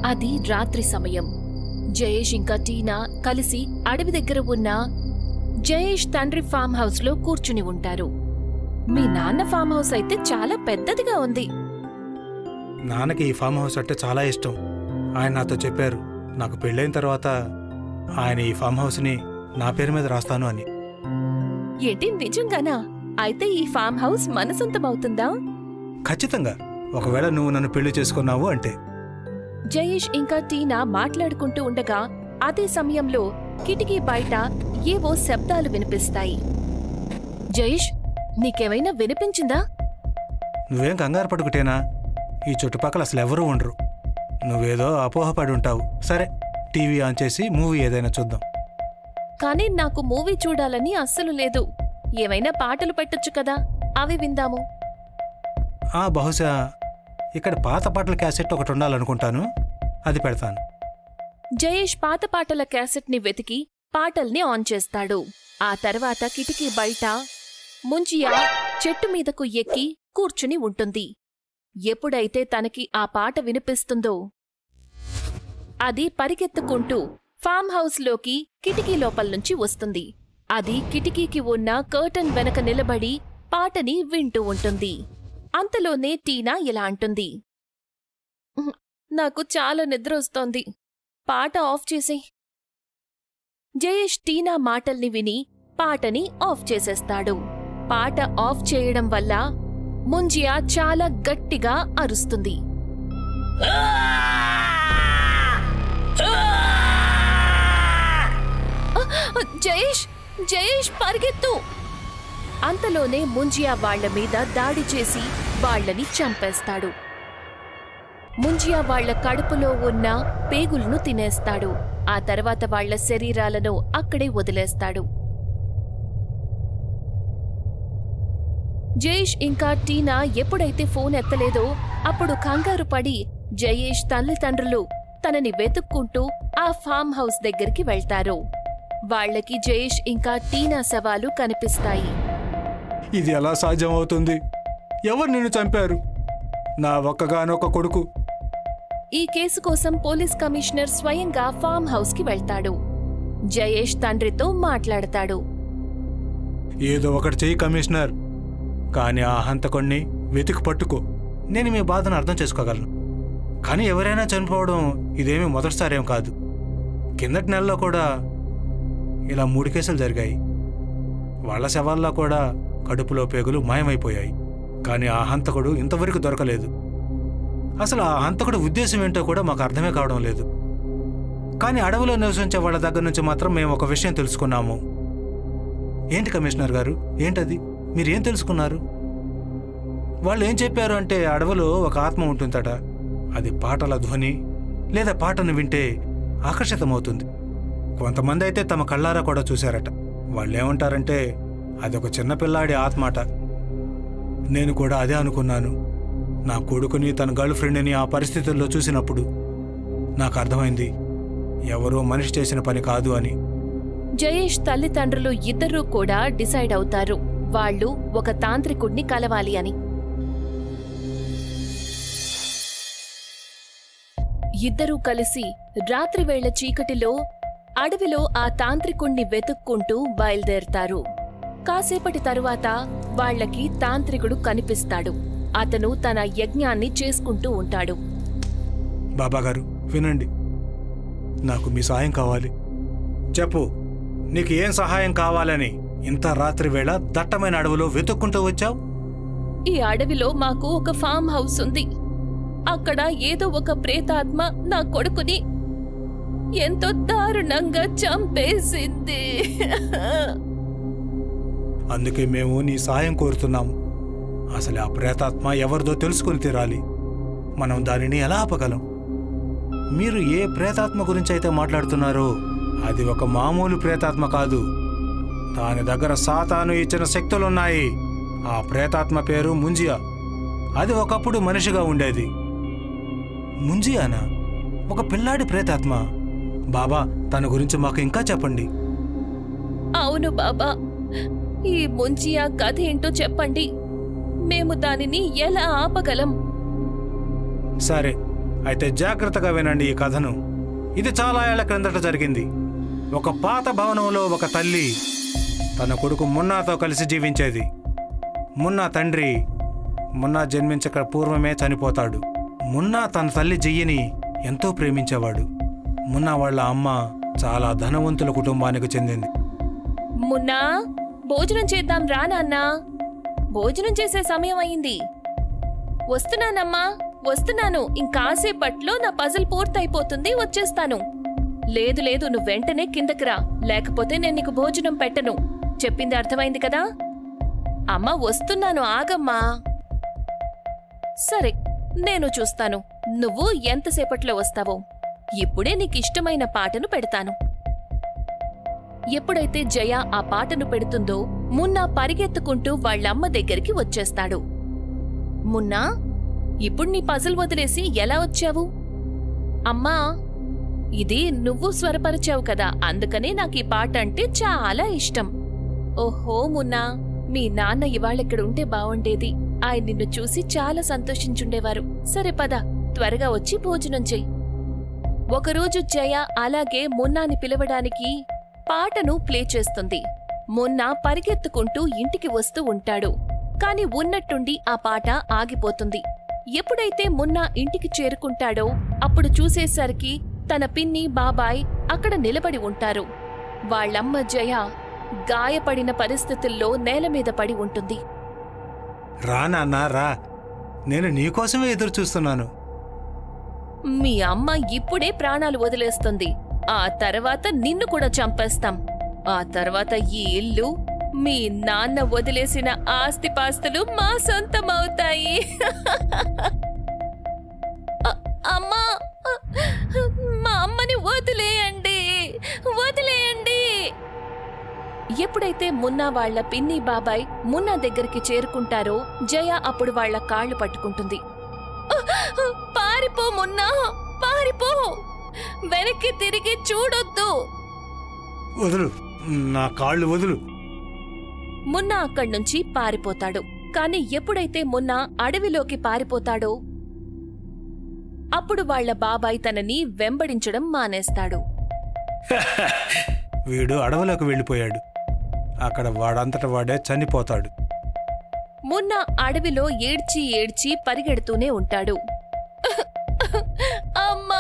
అది రాత్రి సమయం జయేష్ ఇంకా టీనా కలిసి అడవి దగ్గర ఉన్న జయేష్ తండ్రి ఫామ్ హౌస్ లో కూర్చుని ఉంటారు మీ నాన్న ఫామ్ హౌస్ అయితే చాలా పెద్దదిగా ఉంది నాన్నకి ఈ ఫామ్ హౌస్ అంటే చాలా ఇష్టం ఆయన నాతో చెప్పారు నాకు పెళ్ళైన తర్వాత ఆయన ఈ ఫామ్ హౌస్ని నా పేరు మీద రాస్తాను అని ఏంటి నిజంగానా అయితే ఈ ఫామ్ హౌస్ మన సొంతమవుతుందా ఖచ్చితంగా ఒకవేళ నువ్వు నన్ను పెళ్లి చేసుకున్నావు అంటే జయేష్ ఇంకా టీనా మాట్లాడుకుంటూ ఉండగా అదే సమయంలో కిటికీ బయట ఏవో శబ్దాలు వినిపిస్తాయి జయేష్ నీకేమైనా వినిపించిందా నువ్వేం కంగారు పడుకుటేనా ఈ చుట్టుపక్కల అసలు ఎవరూ ఉండరు నువ్వేదో అపోహపడి ఉంటావు సరే టీవీ ఆన్ చేసి మూవీ ఏదైనా చూద్దాం కానీ నాకు మూవీ చూడాలని అస్సలు లేదు ఏమైనా పాటలు పెట్టొచ్చు కదా అవి విందాము ఆ బహుశా ఇక్కడ పాత పాటల క్యాసెట్ ఒకటి ఉండాలనుకుంటాను అది పెడతాను జయేష్ పాత పాటల క్యాసెట్ని వెతికి పాటల్ని ఆన్ చేస్తాడు ఆ తర్వాత కిటికీ బయట ముంజియా చెట్టు మీదకు ఎక్కి కూర్చుని ఉంటుంది ఎప్పుడైతే తనకి ఆ పాట వినిపిస్తుందో అది పరిగెత్తుకుంటూ ఫామ్ హౌస్లోకి కిటికీ లోపల్నుంచి వస్తుంది అది కిటికీకి ఉన్న కర్టన్ వెనక నిలబడి పాటని వింటూ ఉంటుంది అంతలోనే టీనా ఇలా అంటుంది "ఉహ్, నాకు చాలా నిద్రొస్తోంది పాట ఆఫ్ చేసే జయేష్ టీనా మాటల్ని విని పాటని ఆఫ్ చేసేస్తాడు పాట ఆఫ్ చేయడం వల్ల ముంజియా చాలా గట్టిగా అరుస్తుంది జయేష్ జయేష్ పరిగెత్తు అంతలోనే ముంజియా వాళ్ళ మీద దాడి చేసి వాళ్ళని చంపేస్తాడు ముంజియా వాళ్ళ కడుపులో ఉన్న పేగులను తినేస్తాడు ఆ తర్వాత వాళ్ళ శరీరాలను అక్కడే వదిలేస్తాడు జయేష్ ఇంకా టీనా ఎప్పుడైతే ఫోన్ ఎత్తలేదో అప్పుడు కంగారు పడి జయేష్ తల్లిదండ్రులు తనని వెతుక్కుంటూ ఆ ఫామ్ హౌస్ దగ్గరికి వెళ్తారు వాళ్ళకి జయేష్ ఇంకా టీనా శవాలు కనిపిస్తాయి ఇది ఎలా సాధ్యం అవుతుంది ఎవరు నిన్ను చంపారు నా ఒక్కగానొక్క కొడుకు ఈ కేసు కోసం పోలీస్ కమిషనర్ స్వయంగా ఫామ్ హౌస్ కి వెళ్తాడు జయేష్ తండ్రితో మాట్లాడతాడు ఏదో ఒకటి చెయ్యి కమిషనర్ కానీ ఆ హంతకుణ్ణి వెతికి పట్టుకో నేను మీ బాధను అర్థం చేసుకోగలను కానీ ఎవరైనా చనిపోవడం ఇదేమీ మొదటిసారేం కాదు కిందటి నెలలో కూడా ఇలా మూడు కేసులు జరిగాయి వాళ్ళ శవాల్లో కూడా కడుపులో పేగులు మాయమైపోయాయి కానీ ఆ హంతకుడు ఇంతవరకు దొరకలేదు అసలు ఆ హంతకుడు ఉద్దేశం ఏంటో కూడా మాకు అర్థమే కావడం లేదు కానీ అడవిలో నివసించే వాళ్ళ దగ్గర నుంచి మాత్రం మేము ఒక విషయం తెలుసుకున్నాము ఏంటి కమిషనర్ గారు ఏంటది మీరేం తెలుసుకున్నారు వాళ్ళు ఏం చెప్పారు అంటే అడవిలో ఒక ఆత్మ ఉంటుందట అది పాటల ధ్వని లేదా పాటను వింటే ఆకర్షితమవుతుంది కొంతమంది అయితే తమ కళ్ళారా కూడా చూశారట వాళ్ళు ఏమంటారంటే అదొక చిన్న పిల్లాడి ఆత్మాట నేను కూడా అదే అనుకున్నాను నా కొడుకుని తన గర్ల్ ఫ్రెండ్ని ఆ పరిస్థితుల్లో చూసినప్పుడు నాకు అర్థమైంది ఎవరో మనిషి చేసిన పని కాదు అని జయేష్ తల్లిదండ్రులు ఇద్దరూ కూడా డిసైడ్ అవుతారు వాళ్ళు ఒక తాంత్రికుణ్ణి కలవాలి అని ఇద్దరూ కలిసి రాత్రివేళ చీకటిలో అడవిలో ఆ తాంత్రికుణ్ణి వెతుక్కుంటూ బయలుదేరతారు కాసేపటి తరువాత వాళ్ళకి తాంత్రికుడు కనిపిస్తాడు అతను తన యజ్ఞాన్ని చేసుకుంటూ ఉంటాడు బాబాగారు వినండి నాకు మీ సాయం కావాలి చెప్పు నీకు ఏం సహాయం కావాలని ఇంత రాత్రి వేళ దట్టమైన అడవిలో వెతుక్కుంటూ వచ్చావు ఈ అడవిలో మాకు ఒక ఫామ్ హౌస్ ఉంది అక్కడ ఏదో ఒక ప్రేతాత్మ నా కొడుకుని ఎంతో దారుణంగా చంపేసింది అందుకే మేము నీ సాయం కోరుతున్నాము అసలు ఆ ప్రేతాత్మ ఎవరిదో తెలుసుకుని తీరాలి మనం దానిని ఎలా ఆపగలం మీరు ఏ ప్రేతాత్మ గురించి అయితే మాట్లాడుతున్నారో అది ఒక మామూలు ప్రేతాత్మ కాదు దాని దగ్గర సాతాను ఇచ్చిన శక్తులున్నాయి ఆ ప్రేతాత్మ పేరు ముంజియా అది ఒకప్పుడు మనిషిగా ఉండేది ముంజియానా ఒక పిల్లాడి ప్రేతాత్మ బాబా తన గురించి మాకు ఇంకా చెప్పండి అవును బాబా ఈ ముంచియా కథ ఏంటో చెప్పండి మేము దానిని ఎలా ఆపగలం సరే అయితే జాగ్రత్తగా వినండి ఈ కథను ఇది చాలా ఏళ్ల క్రిందట జరిగింది ఒక పాత భవనంలో ఒక తల్లి తన కొడుకు మున్నాతో కలిసి జీవించేది మున్నా తండ్రి మున్నా జన్మించక పూర్వమే చనిపోతాడు మున్నా తన తల్లి జయ్యని ఎంతో ప్రేమించేవాడు మున్నా వాళ్ళ అమ్మ చాలా ధనవంతుల కుటుంబానికి చెందింది మున్నా భోజనం చేద్దాం రా నాన్నా భోజనం చేసే సమయం అయింది వస్తున్నానమ్మా వస్తున్నాను ఇంకాసేపట్లో నా పజిల్ పూర్తయిపోతుంది వచ్చేస్తాను లేదు లేదు నువ్వు వెంటనే కిందకి రా లేకపోతే నేను నీకు భోజనం పెట్టను చెప్పింది అర్థమైంది కదా అమ్మా వస్తున్నాను ఆగమ్మా సరే నేను చూస్తాను నువ్వు ఎంతసేపట్లో వస్తావో ఇప్పుడే నీకిష్టమైన పాటను పెడతాను ఎప్పుడైతే జయ ఆ పాటను పెడుతుందో మున్నా పరిగెత్తుకుంటూ వాళ్ళమ్మ దగ్గరికి వచ్చేస్తాడు మున్నా ఇప్పుడు నీ పజల్ వదిలేసి ఎలా వచ్చావు అమ్మా ఇది నువ్వు స్వరపరిచావు కదా అందుకనే నాకు ఈ పాట అంటే చాలా ఇష్టం ఓహో మున్నా మీ నాన్న ఇవాళిక్కడ ఉంటే బావుండేది ఆయన నిన్ను చూసి చాలా సంతోషించుండేవారు సరే పద త్వరగా వచ్చి భోజనం చెయ్యి ఒకరోజు జయ అలాగే మున్నాని పిలవడానికి పాటను ప్లే చేస్తుంది మున్నా పరిగెత్తుకుంటూ ఇంటికి వస్తూ ఉంటాడు కాని ఉన్నట్టుండి ఆ పాట ఆగిపోతుంది ఎప్పుడైతే మున్నా ఇంటికి చేరుకుంటాడో అప్పుడు చూసేసరికి తన పిన్ని బాబాయ్ అక్కడ నిలబడి ఉంటారు వాళ్ళమ్మ జయ గాయపడిన పరిస్థితుల్లో నేల మీద పడి ఉంటుంది రా నాన్న రా నేను నీకోసమే ఎదురు చూస్తున్నాను మీ అమ్మ ఇప్పుడే ప్రాణాలు వదిలేస్తుంది ఆ తర్వాత నిన్ను కూడా చంపేస్తాం ఆ తర్వాత ఈ ఇల్లు మీ నాన్న వదిలేసిన ఆస్తిపాస్తులు మా సొంతమవుతాయి అ- అమ్మా మా అమ్మని వదిలేయండి వదిలేయండి ఎప్పుడైతే మున్నా వాళ్ళ పిన్ని బాబాయ్ మున్నా దగ్గరికి చేరుకుంటారో జయ అప్పుడు వాళ్ళ కాళ్ళు పట్టుకుంటుంది పారిపో మున్నా పారిపో వెనక్కి తిరిగి చూడొద్దు వదులు నా కాళ్ళు వదులు మున్నా అక్కడి నుంచి పారిపోతాడు కాని ఎప్పుడైతే మున్నా అడవిలోకి పారిపోతాడో అప్పుడు వాళ్ళ బాబాయ్ తనని వెంబడించడం మానేస్తాడు వీడు అడవిలోకి వెళ్ళిపోయాడు అక్కడ వాడంతట వాడే చనిపోతాడు మున్నా అడవిలో ఏడ్చి ఏడ్చి పరిగెడుతూనే ఉంటాడు అమ్మా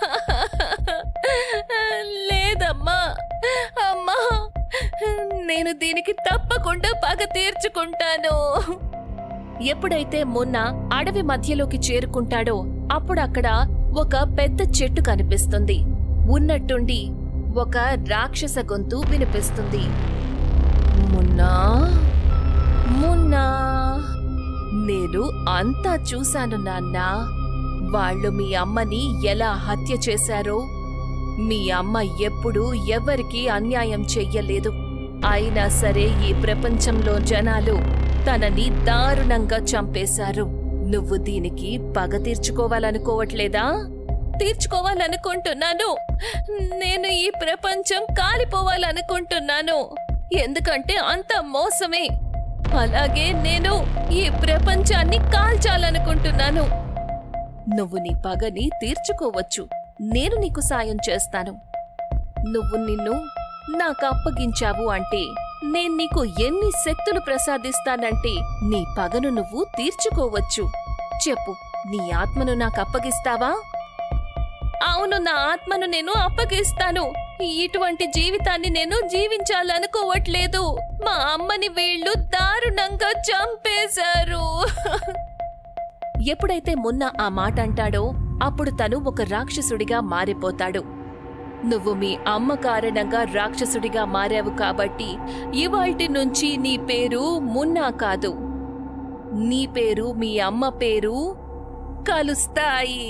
లేదమ్మా అమ్మా నేను దీనికి తప్పకుండా పగ తీర్చుకుంటాను ఎప్పుడైతే మొన్న అడవి మధ్యలోకి చేరుకుంటాడో అప్పుడు అక్కడ ఒక పెద్ద చెట్టు కనిపిస్తుంది ఉన్నట్టుండి ఒక రాక్షస గొంతు వినిపిస్తుంది మున్నా మున్నా నేను అంతా చూశాను నాన్నా వాళ్ళు మీ అమ్మని ఎలా హత్య చేశారో మీ అమ్మ ఎప్పుడూ ఎవ్వరికీ అన్యాయం చెయ్యలేదు అయినా సరే ఈ ప్రపంచంలో జనాలు తనని దారుణంగా చంపేశారు నువ్వు దీనికి పగ తీర్చుకోవాలనుకోవట్లేదా తీర్చుకోవాలనుకుంటున్నాను నేను ఈ ప్రపంచం కాలిపోవాలనుకుంటున్నాను ఎందుకంటే అంత మోసమే అలాగే నేను ఈ ప్రపంచాన్ని కాల్చాలనుకుంటున్నాను నువ్వు నీ పగని తీర్చుకోవచ్చు నేను నీకు సాయం చేస్తాను నువ్వు నిన్ను నాకు అప్పగించావు అంటే నేను నీకు ఎన్ని శక్తులు ప్రసాదిస్తానంటే నీ పగను నువ్వు తీర్చుకోవచ్చు చెప్పు నీ ఆత్మను నాకు అప్పగిస్తావా అవును నా ఆత్మను నేను అప్పగిస్తాను ఇటువంటి జీవితాన్ని నేను జీవించాలనుకోవట్లేదు మా అమ్మని వీళ్ళు దారుణంగా చంపేశారు ఎప్పుడైతే మున్న ఆ మాట అంటాడో అప్పుడు తను ఒక రాక్షసుడిగా మారిపోతాడు నువ్వు మీ అమ్మ కారణంగా రాక్షసుడిగా మారావు కాబట్టి ఇవాల్టి నుంచి నీ పేరు మున్నా కాదు నీ పేరు మీ అమ్మ పేరు కలుస్తాయి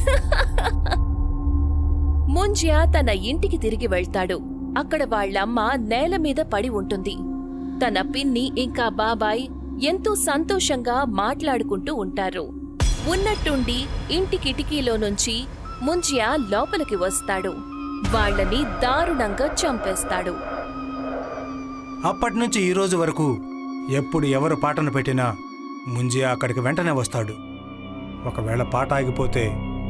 ముంజ్యా తన ఇంటికి తిరిగి వెళ్తాడు అక్కడ వాళ్ళమ్మ నేల మీద పడి ఉంటుంది తన పిన్ని ఇంకా బాబాయ్ ఎంతో సంతోషంగా మాట్లాడుకుంటూ ఉంటారు ఉన్నట్టుండి ఇంటి కిటికీలో నుంచి ముంజియా లోపలికి వస్తాడు వాళ్ళని దారుణంగా చంపేస్తాడు అప్పటి నుంచి ఈ రోజు వరకు ఎప్పుడు ఎవరు పాటను పెట్టినా ముంజియా అక్కడికి వెంటనే వస్తాడు ఒకవేళ పాట ఆగిపోతే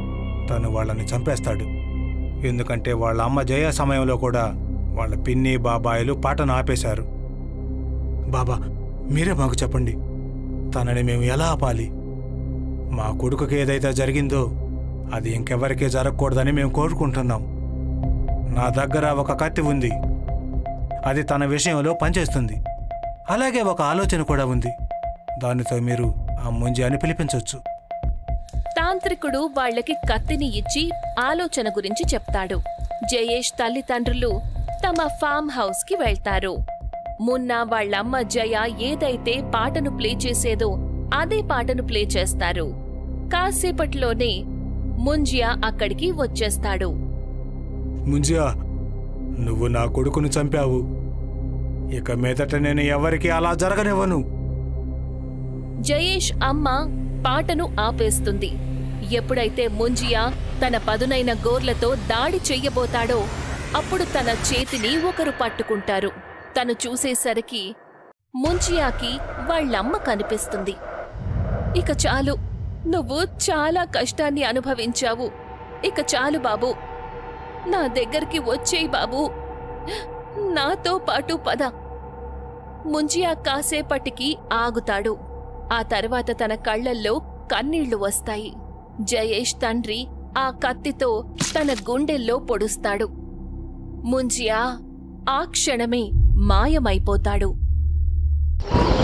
తను వాళ్ళని చంపేస్తాడు ఎందుకంటే వాళ్ళ అమ్మ జయ సమయంలో కూడా వాళ్ళ పిన్ని బాబాయిలు పాటను ఆపేశారు బాబా మీరే మాకు చెప్పండి తనని మేము ఎలా ఆపాలి మా కొడుకుకి ఏదైతే జరిగిందో అది ఇంకెవరికీ జరగకూడదని మేము కోరుకుంటున్నాం నా దగ్గర ఒక కత్తి ఉంది అది తన విషయంలో పనిచేస్తుంది అలాగే ఒక ఆలోచన కూడా ఉంది దానితో మీరు ఆ ముంజి అని పిలిపించవచ్చు తాంత్రికుడు వాళ్ళకి కత్తిని ఇచ్చి ఆలోచన గురించి చెప్తాడు జయేష్ తల్లిదండ్రులు తమ ఫామ్ హౌస్ కి వెళ్తారు మున్న వాళ్ళమ్మ జయ ఏదైతే పాటను ప్లే చేసేదో అదే పాటను ప్లే చేస్తారు కాసేపట్లోనే ముంజియా అక్కడికి వచ్చేస్తాడు ముంజియా నువ్వు నా కొడుకును చంపావు ఇక మీదట నేను ఎవరికి అలా జరగనివ్వను జయేష్ అమ్మ పాటను ఆపేస్తుంది ఎప్పుడైతే ముంజియా తన పదునైన గోర్లతో దాడి చెయ్యబోతాడో అప్పుడు తన చేతిని ఒకరు పట్టుకుంటారు తను చూసేసరికి ముంజియాకి వాళ్ళమ్మ కనిపిస్తుంది ఇక చాలు నువ్వు చాలా కష్టాన్ని అనుభవించావు ఇక చాలు బాబు నా దగ్గరికి వచ్చేయి బాబు నాతో పాటు పద ముంజియా కాసేపటికి ఆగుతాడు ఆ తర్వాత తన కళ్ళల్లో కన్నీళ్లు వస్తాయి జయేష్ తండ్రి ఆ కత్తితో తన గుండెల్లో పొడుస్తాడు ముంజియా ఆ క్షణమే మాయమైపోతాడు